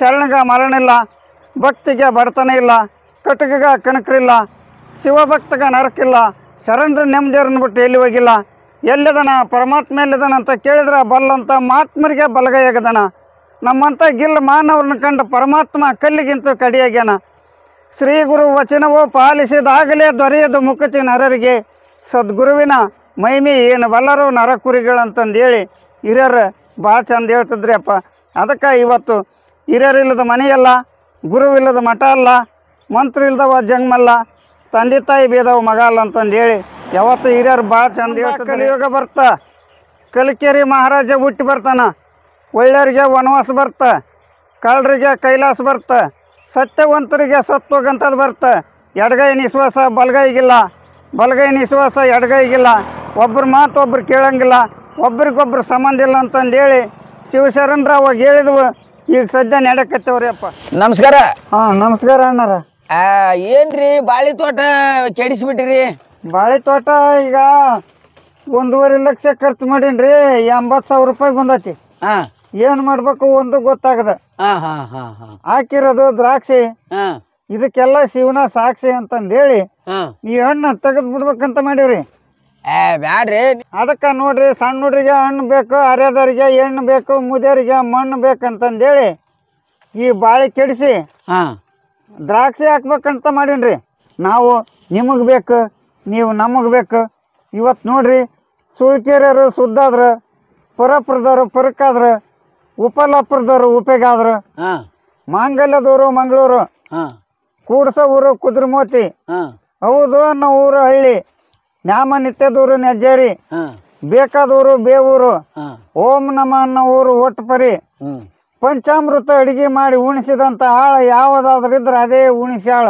ಶರಣಗ ಮರಣಿಲ್ಲ ಭಕ್ತಿಗೆ ಬಡತನ ಇಲ್ಲ ಕಟಕಗ ಕಣಕ್ರಿಲ್ಲ ಶಿವಭಕ್ತಗ ನರಕಿಲ್ಲ ಶರಣರ ನೆಮ್ಮದಿಯರನ್ನ ಬಿಟ್ಟು ಎಲ್ಲಿ ಹೋಗಿಲ್ಲ ಎಲ್ಲಿದನ ಪರಮಾತ್ಮ ಎಲ್ಲಿದನ ಅಂತ ಕೇಳಿದ್ರೆ ಬಲ್ಲಂತ ಮಹಾತ್ಮರಿಗೆ ಬಲಗೈಯಾಗದನ ನಮ್ಮಂಥ ಗಿಲ್ಲ ಮಾನವರನ್ನ ಕಂಡು ಪರಮಾತ್ಮ ಕಲ್ಲಿಗಿಂತ ಕಡಿಯಾಗ್ಯಾನ ಶ್ರೀ ಗುರು ವಚನವೋ ಪಾಲಿಸಿದಾಗಲೇ ದೊರೆಯದು ಮುಖತಿ ನರರಿಗೆ ಸದ್ಗುರುವಿನ ಮಹಿಮೆ ಏನು ಬಲ್ಲರು ನರಕುರಿಗಳಂತಂದೇಳಿ ಹಿರಿಯರು ಭಾಳ ಚಂದ ಹೇಳ್ತಿದ್ರಿ ಅಪ್ಪ ಅದಕ್ಕೆ ಇವತ್ತು ಹಿರಿಯರಿಲ್ಲದ ಮನೆಯಲ್ಲ ಗುರುವಿಲ್ಲದ ಮಠ ಅಲ್ಲ ಮಂತ್ರ ಇಲ್ದವ ಜಂಗಮಲ್ಲ ತಂದೆ ತಾಯಿ ಬೇದವ ಮಗ ಅಲ್ಲ ಅಂತಂದೇಳಿ ಯಾವತ್ತು ಹಿರಿಯರು ಭಾಳ ಚಂದ ಹೇಳ್ತಿದ್ರು ಕಲಿಯುಗ ಬರ್ತಾ ಕಲಿಕೇರಿ ಮಹಾರಾಜ ಹುಟ್ಟಿ ಬರ್ತಾನ ಒಳ್ಳೆಯರಿಗೆ ವನವಾಸ ಬರ್ತ ಕಳ್ಳರಿಗೆ ಕೈಲಾಸ ಬರ್ತ ಸತ್ಯವಂತರಿಗೆ ಸತ್ವಗಂಥದ್ದು ಬರ್ತ ಎಡಗೈ ನಿಶ್ವಾಸ ಬಲಗೈಗಿಲ್ಲ ಬಲಗೈ ನಿಶ್ವಾಸ ಎಡಗೈಗಿಲ್ಲ ಒಬ್ರ ಮಾತು ಒಬ್ರು ಕೇಳಂಗಿಲ್ಲ ಒಬ್ರಿಗೊಬ್ರು ಸಂಬಂಧ ಇಲ್ಲ ಅಂತಂದೇಳಿ ಶಿವಶರಣರ ಅವಾಗ ಹೇಳಿದ್ವು ಈಗ ಸದ್ಯ ನಡಕತ್ತವ್ರಿ ಅಪ್ಪ ನಮಸ್ಕಾರ ಹಾಂ ನಮಸ್ಕಾರ ಅಣ್ಣಾರ ಆ, ಏನ್ರಿ ಬಾಳಿ ತೋಟ ಕೆಡಿಸ್ಬಿಟ್ಟಿರಿ ಬಾಳೆ ತೋಟ ಈಗ ಒಂದೂವರೆ ಲಕ್ಷ ಖರ್ಚು ಮಾಡೀನಿ ರೀ ಎಂಬತ್ತು ಸಾವಿರ ರೂಪಾಯಿ ಬಂದೈತಿ ಹಾ ಏನು ಮಾಡ್ಬೇಕು ಒಂದು ಗೊತ್ತಾಗದ ಹಾ ಹಾ ಹಾ ಹಾ ಹಾಕಿರೋದು ದ್ರಾಕ್ಷಿ ಹಾ ಇದಕ್ಕೆಲ್ಲ ಶಿವನ ಸಾಕ್ಷಿ ಅಂತಂದೇಳಿ ಹಾ ಈ ಹಣ್ಣು ತೆಗೆದು ಬಿಡ್ಬೇಕಂತ ಮಾಡೀವ್ರಿ ಏ ಬ್ಯಾಡ್ರಿ ಅದಕ್ಕೆ ನೋಡ್ರಿ ಸಣ್ಣ ಹುಡ್ರಿಗೆ ಹಣ್ಣು ಬೇಕು ಅರೆದವರಿಗೆ ಹೆಣ್ಣು ಬೇಕು ಮುದಿಯರಿಗೆ ಮಣ್ಣು ಬೇಕಂತಂದೇಳಿ ಈ ಬಾಳೆ ಕೆಡಿಸಿ ಹಾ ದ್ರಾಕ್ಷಿ ಹಾಕ್ಬೇಕಂತ ಮಾಡೀನಿ ನಾವು ನಿಮಗೆ ಬೇಕು ನೀವು ನಮಗೆ ಬೇಕು ಇವತ್ತು ನೋಡ್ರಿ ಸುಳ್ಕೆರೆಯರು ಸುದ್ದಾದ್ರು ಪುರಪುರದವರು ಪುರಕ್ಕಾದ್ರು ಉಪಲಾಪುರದವರು ಉಪೆಗಾದ್ರು ಹಾ ಮಾಂಗಲ್ಯದವರು ಮಂಗಳೂರು ಹಾ ಕೂಡ್ಸ ಊರು ಕುದ್ರಮೋತಿ ಹಾ ಹೌದು ಅನ್ನೋ ಊರು ಹಳ್ಳಿ ನ್ಯಾಮ ನಿತ್ಯದೂರು ನೆಜ್ಜೇರಿ ಹಾ ಬೇಕಾದೂರು ಬೇವೂರು ಹಾ ಓಂ ನಮ ಅನ್ನೋ ಊರು ಒಟ್ಟಪರಿ ಹ್ಮ್ ಪಂಚಾಮೃತ ಅಡಿಗೆ ಮಾಡಿ ಉಣಿಸಿದಂಥ ಆಳ ಯಾವುದಾದ್ರೂ ಇದ್ರೆ ಅದೇ ಉಣಿಸ್ಯಾಳ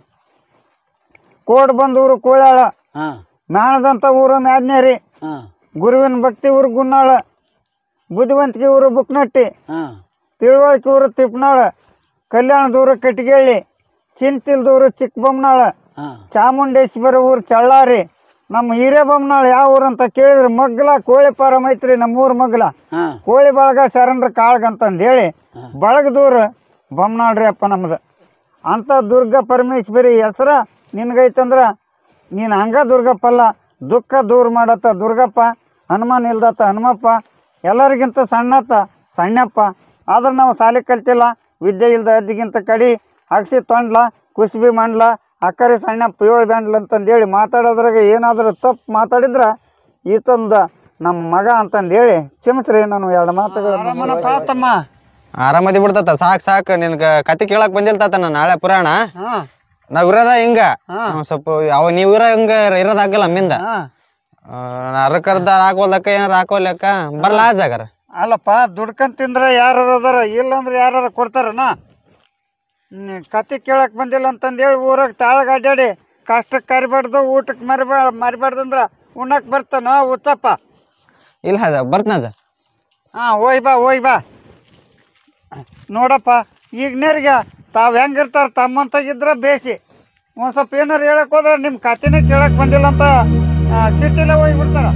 ಕೋಡ್ ಬಂದೂರು ಕೋಳ್ಯಾಳ ಹಾ ಮ್ಯಾಣದಂಥ ಊರು ಮ್ಯಾಜ್ನೇರಿ ಹಾ ಗುರುವಿನ ಭಕ್ತಿ ಊರು ಗುನ್ನಾಳ ಬುದ್ಧಿವಂತಿಕೆ ಊರು ಬುಕ್ನಟ್ಟಿ ಹಾ ತಿಳುವಳಿಕೆ ಊರು ತಿಪ್ಪನಾಳ ಕಲ್ಯಾಣದೂರು ಕಟ್ಟಿಗೆಳ್ಳಿ ಚಿಂತಿಲ್ದೂರು ಚಿಕ್ಕಬೊಮ್ಮನಾಳ ಹಾ ಚಾಮುಂಡೇಶ್ವರಿ ಊರು ಚಳ್ಳಾರಿ ನಮ್ಮ ಹಿರೇಬೊಮ್ಮನಾಳ ಯಾವ ಊರು ಅಂತ ಕೇಳಿದ್ರೆ ಮಗ್ಲ ಕೋಳಿ ಫಾರಂ ಐತ್ರಿ ನಮ್ಮೂರು ಮಗ್ಲ ಹಾ ಕೋಳಿ ಬಳಗ ಶರಣರ ಕಾಳ್ಗಂತಂದು ಹೇಳಿ ಬಳಗದೂರು ಬೊಮ್ಮನಾಳ್ರಿ ಅಪ್ಪ ನಮ್ದು ಅಂಥ ದುರ್ಗ ಪರಮೇಶ್ವರಿ ಹೆಸ್ರ ನಿನಗೈತಂದ್ರೆ ನೀನು ಹಂಗ ದುರ್ಗಪ್ಪಲ್ಲ ದುಃಖ ದೂರ ಮಾಡತ್ತ ದುರ್ಗಪ್ಪ ಹನುಮಾನ್ ಇಲ್ದತ್ತ ಹನುಮಪ್ಪ ಎಲ್ಲರಿಗಿಂತ ಸಣ್ಣತ್ತ ಸಣ್ಣಪ್ಪ ಆದ್ರೆ ನಾವು ಸಾಲಿ ಕಲ್ತಿಲ್ಲ ವಿದ್ಯೆ ಇಲ್ದ ಅದ್ದಿಗಿಂತ ಕಡಿ ಅಕ್ಷಿ ತೊಂಡ್ಲ ಕುಸ್ಬಿ ಮಂಡ್ಲ ಅಕ್ಕರಿ ಸಣ್ಣಪ್ಪ ಏಳು ಬ್ಯಾಂಡ್ಲ ಅಂತಂದೇಳಿ ಮಾತಾಡೋದ್ರಾಗ ಏನಾದರೂ ತಪ್ಪು ಮಾತಾಡಿದ್ರೆ ಈತಂದ ನಮ್ಮ ಮಗ ಅಂತಂದೇಳಿ ಕ್ಷಮಿಸ್ರಿ ನಾನು ಎರಡು ಮಾತುಗಳು ಪಾತಮ್ಮ ಆರಾಮದಿ ಬಿಡ್ತತ ಸಾಕ್ ಸಾಕ್ ನಿನ್ಗ ಕತೆ ಕೇಳಕ್ ಬಂದಿಲ್ ತಾತ ನಾ ನಾಳೆ ಪುರಾಣ ಹಾಂ ನಾವ್ ಇರೋದ ಹಿಂಗ ಹಾ. ನಾವ್ ಸ್ವಲ್ಪ ಅವ ನೀವ್ ಇರೋ ಹಿಂಗ ಇರೋದಾಗಲ್ಲ ನಮ್ಮಿಂದ ಹಾಂ ಅರ್ಕರ್ದ ಹಾಕೋದಕ್ಕ ಏನಾರ ಹಾಕೋಲಕ್ಕ ಬರ್ಲಾ ಆ ಜಾಗರ ಅಲ್ಲಪ್ಪ ದುಡ್ಕೊಂಡ್ ತಿಂದ್ರೆ ಯಾರು ಅದಾರ ಇಲ್ಲಂದ್ರೆ ಯಾರು ಕೊಡ್ತಾರನ ಹ್ಮ್, ಕತೆ ಕೇಳಕ್ ಬಂದಿಲ್ಲ ಅಂತಂದೇಳಿ ಊರಾಗ ತಾಳಗ ಅಡ್ಡಾಡಿ ಕಷ್ಟಕ್ಕೆ ಕರಿಬಾರ್ದು ಊಟಕ್ಕೆ ಮರಿಬಾ ಮರಿಬಾರ್ದು ಅಂದ್ರೆ ಉಣ್ಣಕ್ಕೆ ಬರ್ತಾನ ಉತ್ತಪ್ಪ ಇಲ್ಲ ಅದ ಬರ್ತನ ಅದ ಹಾಂ ಹೋಯ್ ಬಾ ಹೋಯ್ ಬಾ ನೋಡಪ್ಪ ಈಗಿನವ್ರಿಗೆ ತಾವು ಹೆಂಗಿರ್ತಾರೆ ತಮ್ಮಂತಾಗಿದ್ರೆ ಬೇಸಿ ಒಂದು ಸ್ವಲ್ಪ ಏನಾರು ಹೇಳಕ್ ಹೋದ್ರೆ ನಿಮ್ಮ ಕತೆನೇ ಕೇಳಕ್ ಬಂದಿಲ್ಲ ಅಂತ ಸಿಟಿಲೇ ಹೋಗ್ಬಿಡ್ತಾರ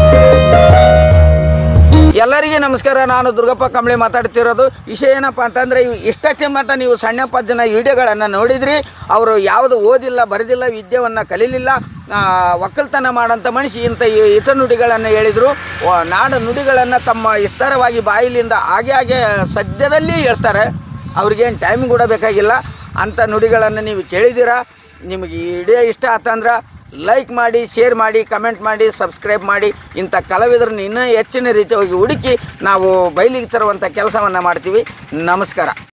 ಎಲ್ಲರಿಗೆ ನಮಸ್ಕಾರ ನಾನು ದುರ್ಗಪ್ಪ ಕಂಬಳಿ ಮಾತಾಡ್ತಿರೋದು ವಿಷಯ ಏನಪ್ಪ ಅಂತಂದರೆ ಇವು ಇಷ್ಟಕ್ಕೆ ಮಟ್ಟ ನೀವು ಸಣ್ಣಪ್ಪ ಜನ ವಿಡಿಯೋಗಳನ್ನು ನೋಡಿದ್ರಿ ಅವರು ಯಾವುದು ಓದಿಲ್ಲ ಬರೆದಿಲ್ಲ ವಿದ್ಯೆಯನ್ನು ಕಲೀಲಿಲ್ಲ ಆ, ಒಕ್ಕಲ್ತನ ಮಾಡೋಂಥ ಮನುಷ್ಯ ಇಂಥ ಈ ಹಿತ ನುಡಿಗಳನ್ನು ಹೇಳಿದರು ನಾಡ ನುಡಿಗಳನ್ನು ತಮ್ಮ ವಿಸ್ತಾರವಾಗಿ ಬಾಯಿಲಿಂದ ಹಾಗೆ ಹಾಗೆ ಸದ್ಯದಲ್ಲಿ ಹೇಳ್ತಾರೆ ಅವ್ರಿಗೇನು ಟೈಮ್ ಕೂಡ ಬೇಕಾಗಿಲ್ಲ ಅಂಥ ನುಡಿಗಳನ್ನು ನೀವು ಕೇಳಿದ್ದೀರಾ ನಿಮಗೆ ಈ ವಿಡಿಯೋ ಇಷ್ಟ ಆತಂದ್ರೆ ಲೈಕ್ ಮಾಡಿ ಶೇರ್ ಮಾಡಿ ಕಮೆಂಟ್ ಮಾಡಿ ಸಬ್ಸ್ಕ್ರೈಬ್ ಮಾಡಿ ಇಂಥ ಕಲಾವಿದರನ್ನ ಇನ್ನೂ ಹೆಚ್ಚಿನ ರೀತಿಯಾಗಿ ಹುಡುಕಿ ನಾವು ಬಯಲಿಗೆ ತರುವಂಥ ಕೆಲಸವನ್ನು ಮಾಡ್ತೀವಿ ನಮಸ್ಕಾರ